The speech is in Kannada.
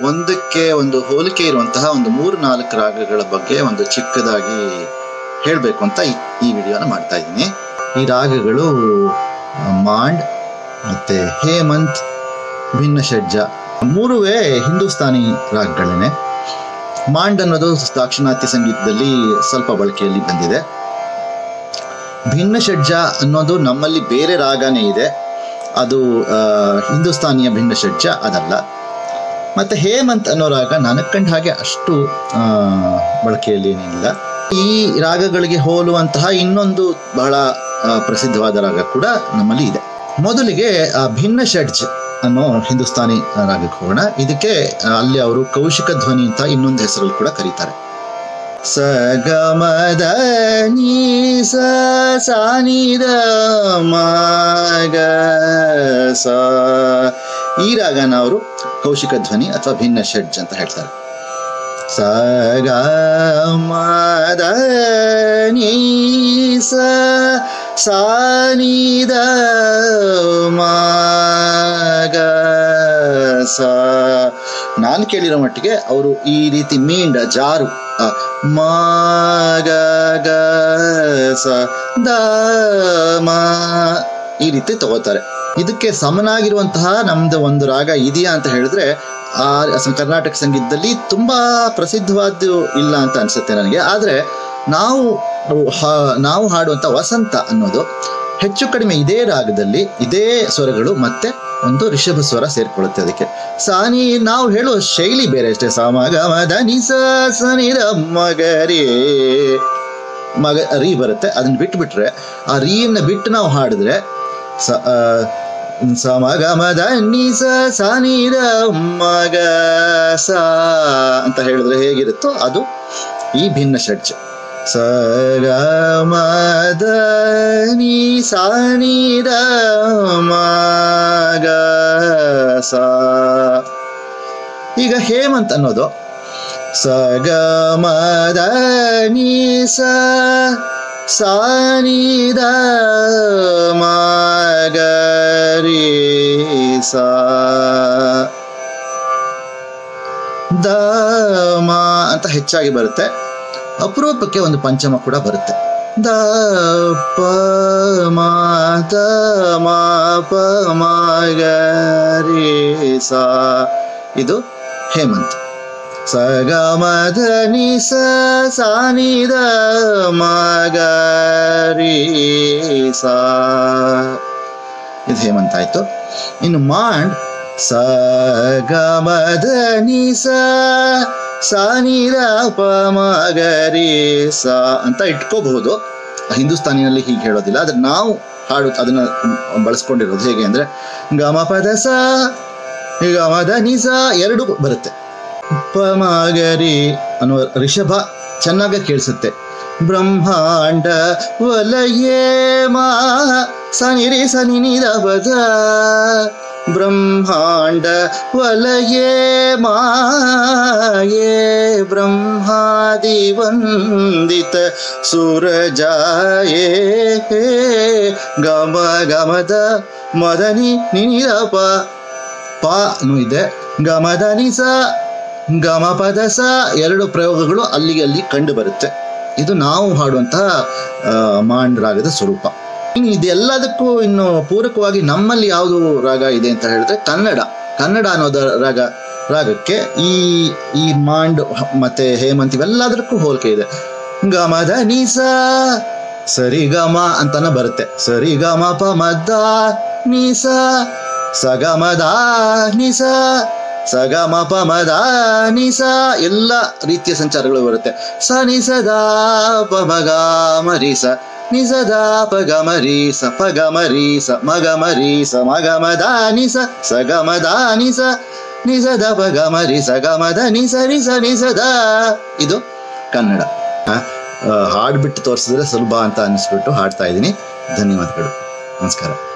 ಒಂದಕ್ಕೆ ಒಂದು ಹೋಲಿಕೆ ಇರುವಂತಹ ಒಂದು ಮೂರು ನಾಲ್ಕು ರಾಗಗಳ ಬಗ್ಗೆ ಒಂದು ಚಿಕ್ಕದಾಗಿ ಹೇಳಬೇಕು ಅಂತ ಈ- ಈ ವಿಡಿಯೋನ ಮಾಡ್ತಾ ಇದ್ದೀನಿ ಈ ರಾಗಗಳು ಆ, ಮಾಂಡ್ ಮತ್ತೆ ಹೇಮಂತ್ ಭಿನ್ನ ಷಡ್ಜ ಮೂರುವೇ ಹಿಂದೂಸ್ತಾನಿ ರಾಗಗಳೇನೆ ಮಾಂಡ್ ಅನ್ನೋದು ದಾಕ್ಷಿಣಾತ್ಯ ಸಂಗೀತದಲ್ಲಿ ಸ್ವಲ್ಪ ಬಳಕೆಯಲ್ಲಿ ಬಂದಿದೆ ಭಿನ್ನ ಷಡ್ಜ ಅನ್ನೋದು ನಮ್ಮಲ್ಲಿ ಬೇರೆ ರಾಗನೇ ಇದೆ ಅದು ಆ, ಹಿಂದೂಸ್ತಾನಿಯ ಭಿನ್ನ ಷಡ್ಜ ಅದಲ್ಲ ಮತ್ತೆ ಹೇಮಂತ್ ಅನ್ನೋ ರಾಗ ನನಗೆ ಕಂಡ ಹಾಗೆ ಅಷ್ಟು ಆ, ಬಳಕೆಯಲ್ಲಿ ಏನಿಲ್ಲ ಈ ರಾಗಗಳಿಗೆ ಹೋಲುವಂತಹ ಇನ್ನೊಂದು ಬಹಳ ಆ, ಪ್ರಸಿದ್ಧವಾದ ರಾಗ ಕೂಡ ನಮ್ಮಲ್ಲಿ ಇದೆ ಮೊದಲಿಗೆ ಆ, ಭಿನ್ನ ಷಡ್ಜ್ ಅನ್ನೋ ಹಿಂದೂಸ್ತಾನಿ ರಾಗಕ್ಕೆ ಹೋಗೋಣ ಇದಕ್ಕೆ ಆ, ಅಲ್ಲಿ ಅವರು ಕೌಶಿಕ ಧ್ವನಿ ಅಂತ ಇನ್ನೊಂದು ಹೆಸರಲ್ಲಿ ಕೂಡ ಕರೀತಾರೆ ಸ ಗ ಮ ದ ನೀ ಸ ಸ ನಿ ದ ಮ ಗ ಸ ಈ ರಾಗನ ಅವರು ಕೌಶಿಕ ಧ್ವನಿ ಅಥವಾ ಭಿನ್ನ ಷಡ್ಜ್ ಅಂತ ಹೇಳ್ತಾರೆ ಸ ಗ ಮ ದ ನೀ ಸ ಸ ನಿ ದ ಮ ಗ ಸ ನಾನು ಕೇಳಿರೋ ಮಟ್ಟಿಗೆ ಅವರು ಈ ರೀತಿ ಮೀಂಡ ಜಾರು ಆ, ಮ ಗ ಗ ಸ ದ ಮ ಈ ರೀತಿ ತಗೋತಾರೆ ಇದಕ್ಕೆ ಸಮನಾಗಿರುವಂತಹ ನಮ್ದು ಒಂದು ರಾಗ ಇದೆಯಾ ಅಂತ ಹೇಳಿದ್ರೆ ಆ ಸ- ಕರ್ನಾಟಕ ಸಂಗೀತದಲ್ಲಿ ತುಂಬಾ ಪ್ರಸಿದ್ಧವಾದ್ದು ಇಲ್ಲ ಅಂತ ಅನ್ಸುತ್ತೆ ನನಗೆ ಆದ್ರೆ ನಾವು ಹಾ- ನಾವು ಹಾಡುವಂತ ವಸಂತ ಅನ್ನೋದು ಹೆಚ್ಚು ಕಡಿಮೆ ಇದೇ ರಾಗದಲ್ಲಿ ಇದೇ ಸ್ವರಗಳು ಮತ್ತೆ ಒಂದು ರಿಷಭ ಸ್ವರ ಸೇರ್ಕೊಳ್ಳುತ್ತೆ ಅದಕ್ಕೆ ಸಾನಿ ನಾವು ಹೇಳುವ ಶೈಲಿ ಬೇರೆ ಅಷ್ಟೇ ಸಾಮಗ ನಿ ಸ ಸ ನಿ ರ ಮಗರಿ ಮಗ ರೀ ಬರುತ್ತೆ ಅದನ್ನ ಬಿಟ್ಬಿಟ್ರೆ ಆ ರೀನ ಬಿಟ್ಟು ನಾವು ಹಾಡಿದ್ರೆ ಸ ಆ, ಸ ಮಗ ಮದ ನಿ ಸ ಸ ನಿ ರ ಮಗ ಸ ಅಂತ ಹೇಳಿದ್ರೆ ಹೇಗಿರುತ್ತೋ ಅದು ಈ ಭಿನ್ನ ಷಡ್ಜ ಸ ಗ ಮ ದ ನಿ ಸ ನಿ ರ ಮ ಗ ಸ ಈಗ ಹೇಮಂತ್ ಅನ್ನೋದು ಸ ಗ ಮ ದ ನಿ ಸ ಸ ನಿ ದ ಮ ಗ ರಿ ಸ ದ ಮ ಅಂತ ಹೆಚ್ಚಾಗಿ ಬರುತ್ತೆ ಅಪರೂಪಕ್ಕೆ ಒಂದು ಪಂಚಮ ಕೂಡ ಬರುತ್ತೆ ದ ಪ ಮ ದ ಮ ಪ ಮ ಗ ರಿ ಸ ಇದು ಹೇಮಂತ್ ಸ ಗ ಮ ದ ನಿ ಸ ಸ ನಿ ದ ಮ ಗ ರಿ ಸ ಇದು ಹೇಮಂತ್ ಆಯ್ತು ಇನ್ನು ಮಾಂಡ್ ಸ ಗ ಮ ದ ನಿ ಸ ಸ ನಿ ರ ಪ ಮ ಗ ರಿ ಸ ಅಂತ ಇಟ್ಕೋಬಹುದು ಹಿಂದೂಸ್ತಾನಿನಲ್ಲಿ ಹೀಗೆ ಹೇಳೋದಿಲ್ಲ ಆದ್ರೆ ನಾವು ಹಾಡು ಅದನ್ನ ಬಳಸ್ಕೊಂಡಿರೋದು ಹೇಗೆ ಅಂದ್ರೆ ಗ ಮ ಪ ದ ಸ ಗ ಮ ದ ನಿ ಸ ಎರಡು ಬರುತ್ತೆ ಪ ಮ ಗ ರಿ ಅನ್ನುವ ರಿಷಭ ಚೆನ್ನಾಗಿ ಕೇಳಿಸುತ್ತೆ ಬ್ರಹ್ಮಾಂಡ ವಲಯೇ ಮಾ ಸನಿ ರಿ ಸನಿ ನಿ ದ ಬದ ಬ್ರಹ್ಮಾಂಡ ವಲಯೇ ಮಾಯೇ ಬ್ರಹ್ಮಾದಿ ವಂದಿತ ಸುರಜಾಯೇ ಗಮ ಗಮದ ಮದನಿ ನಿನಿರಪ ಪಾನು ಇದೆ ಗಮದ ನಿಸ ಗಮ ಪದ ಸ ಎರಡು ಪ್ರಯೋಗಗಳು ಅಲ್ಲಿಗೆ ಅಲ್ಲಿ ಕಂಡು ಬರುತ್ತೆ ಇದು ನಾವು ಹಾಡುವಂತಹ ಆ, ಮಾಂಡ್ ರಾಗದ ಸ್ವರೂಪ ಇನ್ನು ಇದೆಲ್ಲದಕ್ಕೂ ಇನ್ನು ಪೂರಕವಾಗಿ ನಮ್ಮಲ್ಲಿ ಯಾವುದು ರಾಗ ಇದೆ ಅಂತ ಹೇಳಿದ್ರೆ ಕನ್ನಡ ಕನ್ನಡ ಅನ್ನೋದ ರಾಗ ರಾಗಕ್ಕೆ ಈ ಈ ಮಾಂಡ್ ಮತ್ತೆ ಹೇಮಂತ್ ಇವೆಲ್ಲದಕ್ಕೂ ಹೋಲಿಕೆ ಇದೆ ಗಮದ ನಿಸ ಸರಿ ಗಮ ಅಂತಾನೆ ಬರುತ್ತೆ ಸರಿ ಗಮ ಪ ಮದ ನಿಸ ಸಗಮದ ನಿಸ ಸಗಮ ಪ ಮದ ನಿಸ ಎಲ್ಲ ರೀತಿಯ ಸಂಚಾರಗಳು ಬರುತ್ತೆ ಸ ನಿ ಸದಾ ಪ ಮಗ ಮರಿ ಸ ನಿ ಸದಾ ಪ ಗ ಮರಿ ಸ ಪ ಗ ಮರಿ ಸ ಮಗ ಮರಿ ಸ ಮಗ ಮದ ನಿ ಸ ಸ ಗ ಮದ ನಿ ಸ ನಿ ಸದ ಪ ಗ ಮರಿ ಸ ಗ ಮದ ನಿ ಸ ನಿ ಸ ನಿ ಸದ ಇದು ಕನ್ನಡ ಆ, ಆ, ಹಾಡ್ಬಿಟ್ಟು ತೋರಿಸಿದ್ರೆ ಸುಲಭ ಅಂತ ಅನಿಸ್ಬಿಟ್ಟು ಹಾಡ್ತಾ ಇದ್ದೀನಿ ಧನ್ಯವಾದಗಳು ನಮಸ್ಕಾರ